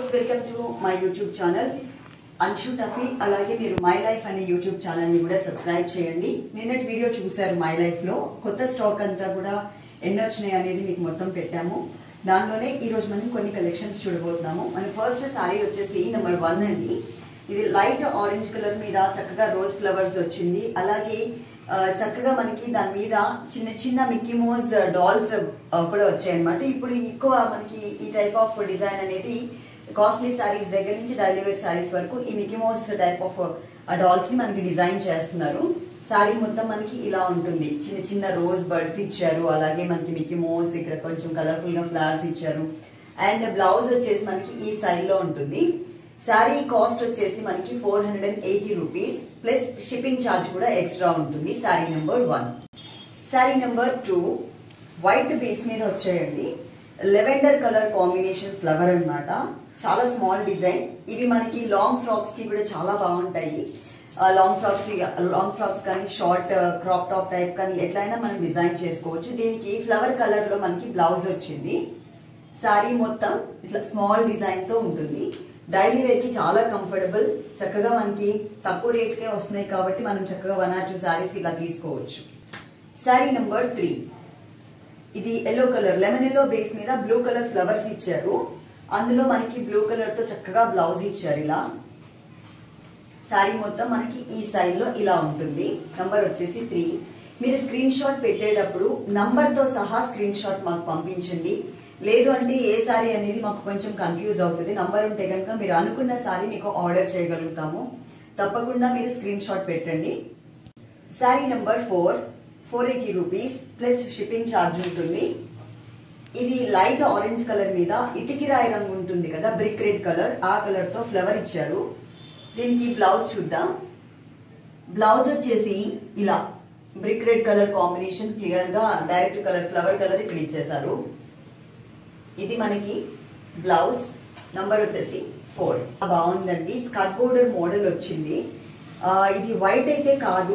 viewers welcome to my YouTube channel Anshu Taffy అలాగే మీరు my life అనే యూట్యూబ్ ఛానల్ ని కూడా సబ్స్క్రైబ్ చేయండి నిన్నటి వీడియో చూశారు మై లైఫ్ లో కొత్త స్టాక్ అంతా కూడా ఎన్ని వచ్చినాయి అనేది మీకు మొత్తం పెట్టాము దానిలోనే ఈ రోజు మనం కొన్ని కలెక్షన్స్ చూడబోతున్నాము మన ఫస్ట్ సారీ వచ్చేసి నెంబర్ వన్ అండి ఇది లైట్ ఆరెంజ్ కలర్ మీద చక్కగా రోజ్ ఫ్లవర్స్ వచ్చింది అలాగే ఆ, చక్కగా మనకి దాని మీద చిన్న చిన్న మిక్కీ మోజ్ డాల్స్ కూడా వచ్చాయి అనమాట ఇప్పుడు ఎక్కువ మనకి ఈ టైప్ ఆఫ్ డిజైన్ అనేది కాస్ట్లీ సారీస్ దగ్గర నుంచి డైలీ వేర్ సారీస్ వరకు ఈ Mickey Mouse type of dolls ని మనకి డిజైన్ చేస్తున్నారు సారీ మొత్తం మనకి ఇలా ఉంటుంది చిన్న చిన్న రోజ్ బర్డ్స్ ఇచ్చారు అలాగే మనకి మిక్కీ మోస్ ఇక్కడ కొంచెం కలర్ఫుల్ గా ఫ్లవర్స్ ఇచ్చారు అండ్ బ్లౌజ్ వచ్చేసి మనకి ఈ స్టైల్లో ఉంటుంది శారీ కాస్ట్ వచ్చేసి మనకి four hundred and eighty rupees plus shipping charge కూడా ఎక్స్ట్రా ఉంటుంది sari number one sari number two white base మీద వచ్చాయండి లెవెండర్ కలర్ కాంబినేషన్ ఫ్లవర్ అన్నమాట చాలా స్మాల్ డిజైన్ ఇవి మనకి లాంగ్ ఫ్రాక్స్ కి కూడా చాలా బాగుంటాయి లాంగ్ ఫ్రాక్స్ లాంగ్ ఫ్రాక్స్ కానీ షార్ట్ క్రాప్ టాప్ టైప్ కానీ ఎట్లయినా మనం డిజైన్ చేసుకోవచ్చు దీనికి ఫ్లవర్ కలర్ లో మనకి బ్లౌజ్ వచ్చింది శారీ మొత్తం ఇట్లా స్మాల్ డిజైన్ తో ఉంటుంది డైలీ వేర్ కి చాలా కంఫర్టబుల్ చక్కగా మనకి తక్కువ రేట్ కే వస్తున్నాయి కాబట్టి మనం చక్కగా వన్ ఆర్ టూ శారీస్ ఇలా తీసుకోవచ్చు శారీ నెంబర్ త్రీ ఇది yellow colour lemon yellow base మీద బ్లూ కలర్ ఫ్లవర్స్ ఇచ్చారు అందులో మనకి బ్లూ కలర్ తో చక్కగా బ్లౌజ్ ఇచ్చారు ఇలా శారీ మొత్తం మనకి ఈ స్టైల్లో ఇలా ఉంటుంది నంబర్ వచ్చేసి త్రీ మీరు స్క్రీన్ షాట్ పెట్టేటప్పుడు నంబర్ తో సహా స్క్రీన్ షాట్ మాకు పంపించండి లేదు అంటే ఏ సారీ అనేది మాకు కొంచెం కన్ఫ్యూజ్ అవుతుంది నంబర్ ఉంటే కనుక మీరు అనుకున్న సారీ మీకు ఆర్డర్ చేయగలుగుతాము తప్పకుండా మీరు స్క్రీన్ షాట్ పెట్టండి sari number four four eighty rupees plus shipping charge ఉంటుంది ఇది లైట్ ఆరెంజ్ కలర్ మీద ఇటికిరాయి రంగు ఉంటుంది కదా బ్రిక్ రెడ్ కలర్ ఆ కలర్ తో ఫ్లవర్ ఇచ్చారు దీనికి బ్లౌజ్ చూద్దాం బ్లౌజ్ వచ్చేసి ఇలా brick red colour combination clear గా డైరెక్ట్ కలర్ ఫ్లవర్ కలర్ ఇక్కడ ఇచ్చేసారు ఇది మనకి బ్లౌజ్ నంబర్ వచ్చేసి ఫోర్ బాగుందండి స్కర్ట్ బోర్డర్ మోడల్ వచ్చింది ఆ, ఇది వైట్ అయితే కాదు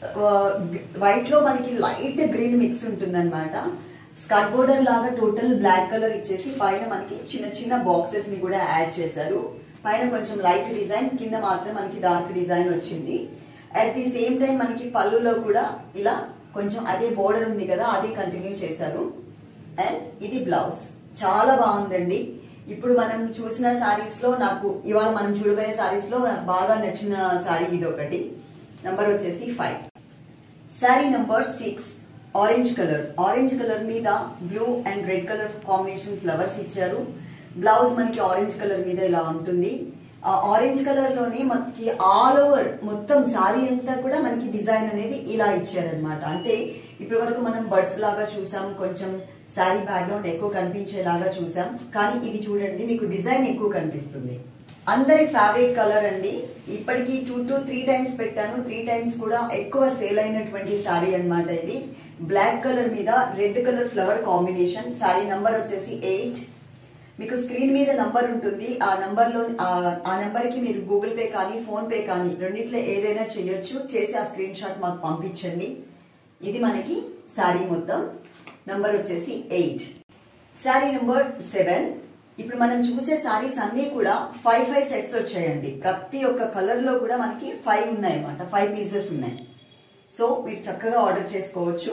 వైట్ లో మనకి లైట్ గ్రీన్ మిక్స్ ఉంటుందన్నమాట స్కర్ట్ బోర్డర్ లాగా టోటల్ బ్లాక్ కలర్ ఇచ్చేసి పైన మనకి చిన్న చిన్న బాక్సెస్ ని కూడా యాడ్ చేశారు పైన కొంచెం లైట్ డిజైన్ కింద మాత్రం మనకి డార్క్ డిజైన్ వచ్చింది అట్ ది సేమ్ టైం మనకి పళ్ళులో కూడా ఇలా కొంచెం అదే బోర్డర్ ఉంది కదా అదే కంటిన్యూ చేశారు అండ్ ఇది బ్లౌజ్ చాలా బాగుందండి ఇప్పుడు మనం చూసిన సారీస్ లో నాకు ఇవాళ మనం చూడబోయే సారీస్ లో నాకు బాగా నచ్చిన సారీ ఇది ఒకటి నంబర్ వచ్చేసి five sari number six orange colour orange colour మీద blue and red colour combination flowers ఇచ్చారు బ్లౌజ్ మనకి ఆరెంజ్ కలర్ మీద ఇలా ఉంటుంది ఆ ఆరెంజ్ కలర్ లోనే మనకి ఆల్ ఓవర్ మొత్తం సారీ అంతా కూడా మనకి డిజైన్ అనేది ఇలా ఇచ్చారనమాట అంటే ఇప్పటి వరకు మనం బర్డ్స్ లాగా చూసాం కొంచెం శారీ బ్యాక్గ్రౌండ్ ఎక్కువ కనిపించేలాగా చూసాం కానీ ఇది చూడండి మీకు డిజైన్ ఎక్కువ కనిపిస్తుంది అందరి ఫేవరెట్ కలర్ అండి ఇప్పటికి టూ టు త్రీ టైమ్స్ పెట్టాను త్రీ టైమ్స్ కూడా ఎక్కువ సేల్ అయినటువంటి సారీ అన్నమాట ఇది బ్లాక్ కలర్ మీద red colour flower combination sari number వచ్చేసి ఎయిట్ మీకు స్క్రీన్ మీద నంబర్ ఉంటుంది ఆ నంబర్ లో ఆ- ఆ నంబర్ కి మీరు గూగుల్ పే కానీ ఫోన్ పే కానీ రెండిట్లో ఏదైనా చేయొచ్చు చేసి ఆ స్క్రీన్ షాట్ మాకు పంపించండి ఇది మనకి శారీ మొత్తం నంబర్ వచ్చేసి ఎయిట్ శారీ నంబర్ సెవెన్ ఇప్పుడు మనం చూసే సారీస్ అన్ని కూడా ఫైవ్ ఫైవ్ సెట్స్ వచ్చాయండి ప్రతి ఒక్క కలర్ లో కూడా మనకి ఫైవ్ ఉన్నాయి అన్నమాట ఫైవ్ పీసెస్ ఉన్నాయి సో మీరు చక్కగా ఆర్డర్ చేసుకోవచ్చు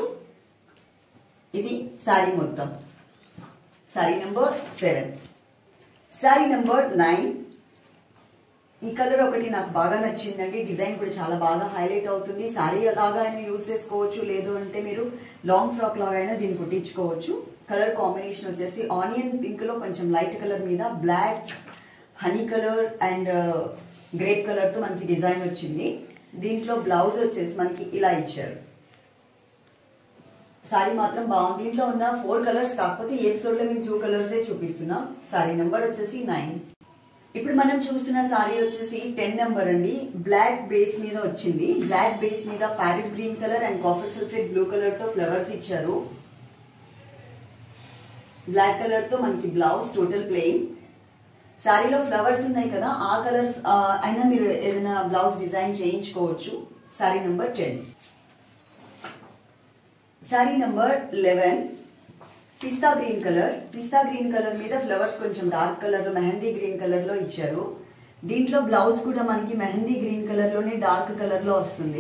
ఇది శారీ మొత్తం sari number seven sari number nine ఈ కలర్ ఒకటి నాకు బాగా నచ్చిందండి డిజైన్ కూడా చాలా బాగా హైలైట్ అవుతుంది శారీ లాగా అయినా యూస్ చేసుకోవచ్చు లేదు అంటే మీరు లాంగ్ ఫ్రాక్ లాగా అయినా దీన్ని కుట్టించుకోవచ్చు కలర్ కాంబినేషన్ వచ్చేసి ఆనియన్ పింక్ లో కొంచెం లైట్ కలర్ మీద black honey colour and grape colour తో మనకి డిజైన్ వచ్చింది దీంట్లో బ్లౌజ్ వచ్చేసి మనకి ఇలా ఇచ్చారు సారీ మాత్రం బాగుంది దీంట్లో ఉన్న ఫోర్ కలర్స్ కాకపోతే ఈ ఎపిసోడ్ లో మేము టూ కలర్స్ చూపిస్తున్నాం సారీ నెంబర్ వచ్చేసి నైన్ ఇప్పుడు మనం చూస్తున్న సారీ వచ్చేసి టెన్ నెంబర్ అండి బ్లాక్ బేస్ మీద వచ్చింది బ్లాక్ బేస్ మీద parrot green colour and copper sulphate blue colour తో ఫ్లవర్స్ ఇచ్చారు బ్లాక్ కలర్ తో మనకి బ్లౌజ్ టోటల్ ప్లెయిన్ శారీలో ఫ్లవర్స్ ఉన్నాయి కదా ఆ కలర్ అయినా మీరు ఏదైనా బ్లౌజ్ డిజైన్ చేయించుకోవచ్చు sari number ten sari number eleven పిస్తా గ్రీన్ కలర్ పిస్తా గ్రీన్ కలర్ మీద ఫ్లవర్స్ కొంచెం dark colour mehndi green colour లో ఇచ్చారు దీంట్లో బ్లౌజ్ కూడా మనకి మెహందీ గ్రీన్ కలర్ లోనే డార్క్ కలర్ లో వస్తుంది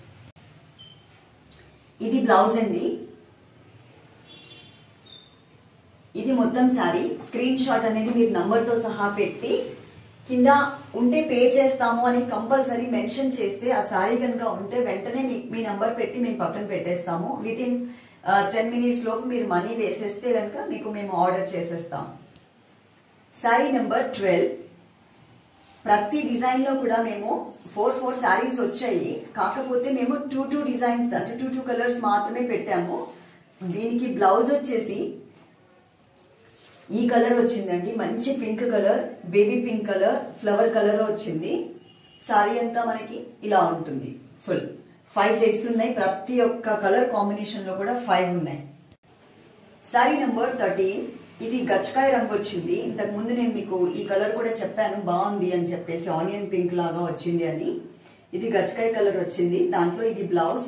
ఇది బ్లౌజ్ అండి ఇది మొత్తం సారీ స్క్రీన్ షాట్ అనేది మీరు నంబర్ తో సహా పెట్టి కింద ఉంటే పే చేస్తాము అని కంపల్సరీ మెన్షన్ చేస్తే ఆ సారీ కనుక ఉంటే వెంటనే మీ మీ నంబర్ పెట్టి మేము పక్కన పెట్టేస్తాము విత్ ఇన్ టెన్ మినిట్స్ లోపు మీరు మనీ వేసేస్తే కనుక మీకు మేము ఆర్డర్ చేసేస్తాం సారీ నెంబర్ ట్వెల్వ్ ప్రతి డిజైన్ లో కూడా మేము ఫోర్ ఫోర్ శారీస్ వచ్చాయి కాకపోతే మేము టూ టూ డిజైన్స్ అంటే టూ టూ కలర్స్ మాత్రమే పెట్టాము దీనికి బ్లౌజ్ వచ్చేసి ఈ కలర్ వచ్చిందండి మంచి pink colour baby pink colour flower colour వచ్చింది సారీ అంతా మనకి ఇలా ఉంటుంది ఫుల్ ఫైవ్ సెట్స్ ఉన్నాయి ప్రతి ఒక్క కలర్ కాంబినేషన్ లో కూడా ఫైవ్ ఉన్నాయి సారీ నెంబర్ థర్టీన్ ఇది గచ్చకాయ రంగు వచ్చింది ఇంతకు ముందు నేను మీకు ఈ కలర్ కూడా చెప్పాను బాగుంది అని చెప్పేసి ఆనియన్ పింక్ లాగా వచ్చింది అని ఇది గచ్చకాయ కలర్ వచ్చింది దాంట్లో ఇది బ్లౌజ్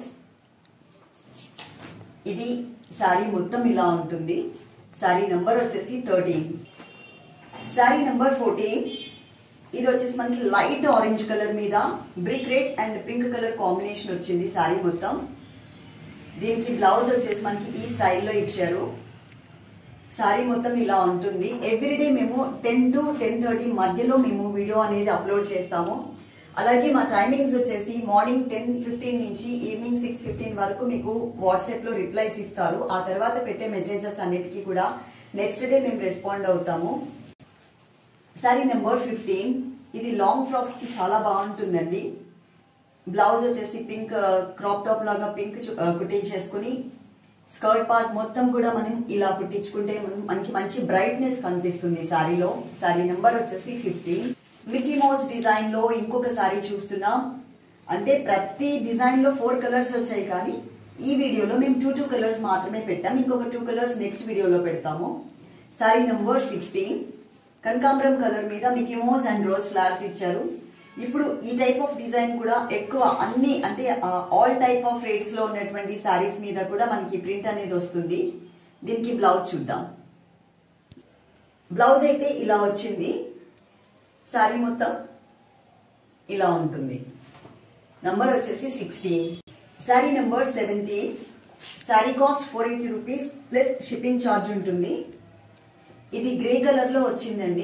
ఇది శారీ మొత్తం ఇలా ఉంటుంది శారీ నెంబర్ వచ్చేసి థర్టీన్ శారీ నెంబర్ ఫోర్టీన్ ఇది వచ్చేసి మనకి లైట్ ఆరెంజ్ కలర్ మీద brick red and pink colour combination వచ్చింది శారీ మొత్తం దీనికి బ్లౌజ్ వచ్చేసి మనకి ఈ స్టైల్లో ఇచ్చారు సారీ మొత్తం ఇలా ఉంటుంది ఎవ్రీడే మేము టెన్ టు టెన్ థర్టీ మధ్యలో మేము వీడియో అనేది అప్లోడ్ చేస్తాము అలాగే మా టైమింగ్స్ వచ్చేసి మార్నింగ్ టెన్ ఫిఫ్టీన్ నుంచి ఈవినింగ్ సిక్స్ ఫిఫ్టీన్ వరకు మీకు వాట్సాప్ లో రిప్లైస్ ఇస్తారు ఆ తర్వాత పెట్టే మెసేజెస్ అన్నిటికీ కూడా నెక్స్ట్ డే మేము రెస్పాండ్ అవుతాము సారీ నెంబర్ ఫిఫ్టీన్ ఇది లాంగ్ ఫ్రాక్స్ కి చాలా బాగుంటుందండి బ్లౌజ్ వచ్చేసి పింక్ క్రాప్ టాప్ లాగా పింక్ కుట్టించేసుకుని స్కర్ట్ పార్ట్ మొత్తం కూడా మనం ఇలా కుట్టించుకుంటే మనం- మనకి మంచి బ్రైట్నెస్ కనిపిస్తుంది సారీలో సారీ నెంబర్ వచ్చేసి ఫిఫ్టీన్ మికీ మౌస్ డిజైన్ లో ఇంకొక సారీ చూస్తున్నాం అంటే ప్రతి డిజైన్ లో ఫోర్ కలర్స్ వచ్చాయి కానీ ఈ వీడియోలో మేము టూ టూ కలర్స్ మాత్రమే పెట్టాం ఇంకొక టూ కలర్స్ నెక్స్ట్ వీడియోలో పెడతాము సారీ నెంబర్ సిక్స్టీన్ కనకాంబరం కలర్ మీద Mickey Mouse and rose flowers ఇచ్చారు ఇప్పుడు ఈ టైప్ ఆఫ్ డిజైన్ కూడా ఎక్కువ అన్ని అంటే ఆల్ టైప్ ఆఫ్ రేట్స్ లో ఉన్నటువంటి సారీస్ మీద కూడా మనకి ప్రింట్ అనేది వస్తుంది దీనికి బ్లౌజ్ చూద్దాం బ్లౌజ్ అయితే ఇలా వచ్చింది సారీ మొత్తం ఇలా ఉంటుంది నంబర్ వచ్చేసి sixteen sari number seventeen sari cost four eighty rupees plus shipping charge ఉంటుంది ఇది గ్రే కలర్ లో వచ్చిందండి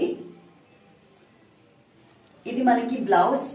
ఇది మనకి బ్లౌజ్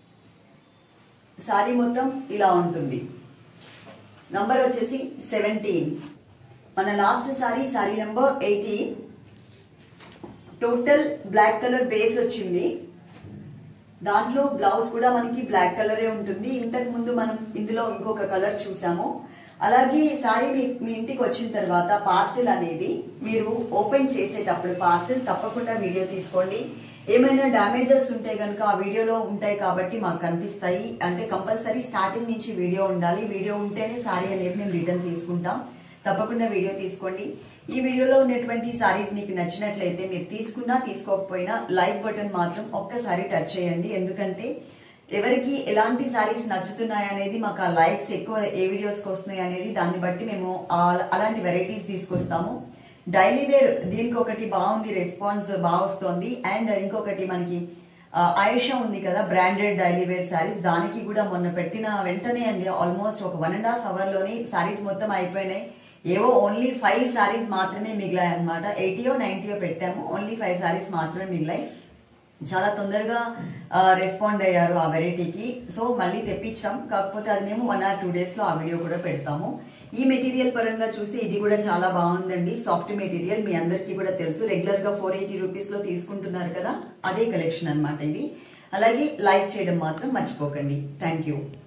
సారీ మొత్తం ఇలా ఉంటుంది నంబర్ వచ్చేసి సెవెంటీన్ మన last sari sari number eighteen total black colour base వచ్చింది దాంట్లో బ్లౌజ్ కూడా మనకి బ్లాక్ కలరే ఉంటుంది ఇంతకు ముందు మనం ఇందులో ఇంకొక కలర్ చూసాము అలాగే ఈ సారీ మీ మీ ఇంటికి వచ్చిన తర్వాత పార్సిల్ అనేది మీరు ఓపెన్ చేసేటప్పుడు పార్సిల్ తప్పకుండా వీడియో తీసుకోండి ఏమైనా డ్యామేజెస్ ఉంటే కనుక ఆ వీడియోలో ఉంటాయి కాబట్టి మాకు కనిపిస్తాయి అంటే కంపల్సరీ స్టార్టింగ్ నుంచి వీడియో ఉండాలి వీడియో ఉంటేనే సారీ అనేది మేము రిటర్న్ తీసుకుంటాం తప్పకుండా వీడియో తీసుకోండి ఈ వీడియోలో ఉన్నటువంటి సారీస్ మీకు నచ్చినట్లయితే మీరు తీసుకున్నా తీసుకోకపోయినా లైక్ బటన్ మాత్రం ఒక్కసారి టచ్ చేయండి ఎందుకంటే ఎవరికి ఎలాంటి సారీస్ నచ్చుతున్నాయి అనేది మాకు ఆ లైక్స్ ఎక్కువ ఏ వీడియోస్కి వస్తున్నాయి అనేది దాన్ని బట్టి మేము ఆ- అలాంటి వెరైటీస్ తీసుకొస్తాము డైలీ వేర్ దీనికి ఒకటి బాగుంది రెస్పాన్స్ బాగా వస్తుంది అండ్ ఇంకొకటి మనకి ఆ, ఆయేషా ఉంది కదా బ్రాండెడ్ డైలీ వేర్ శారీస్ దానికి కూడా మొన్న పెట్టిన వెంటనే అండి ఆల్మోస్ట్ ఒక వన్ అండ్ హాఫ్ అవర్ లోని శారీస్ మొత్తం అయిపోయినాయి ఏవో ఓన్లీ ఫైవ్ శారీస్ మాత్రమే మిగిలాయి అనమాట ఎయిటీయో నైన్టీయో పెట్టాము ఓన్లీ ఫైవ్ శారీస్ మాత్రమే మిగిలాయి చాలా తొందరగా రెస్పాండ్ అయ్యారు ఆ వెరైటీకి సో మళ్ళీ తెప్పించాం కాకపోతే అది మేము వన్ ఆర్ టూ డేస్ లో ఆ వీడియో కూడా పెడతాము ఈ మెటీరియల్ పరంగా చూస్తే ఇది కూడా చాలా బాగుందండి సాఫ్ట్ మెటీరియల్ మీ అందరికీ కూడా తెలుసు రెగ్యులర్ గా ఫోర్ ఎయిటీ రూపీస్ లో తీసుకుంటున్నారు కదా అదే కలెక్షన్ అన్నమాట ఇది అలాగే లైక్ చేయడం మాత్రం మర్చిపోకండి థ్యాంక్ యూ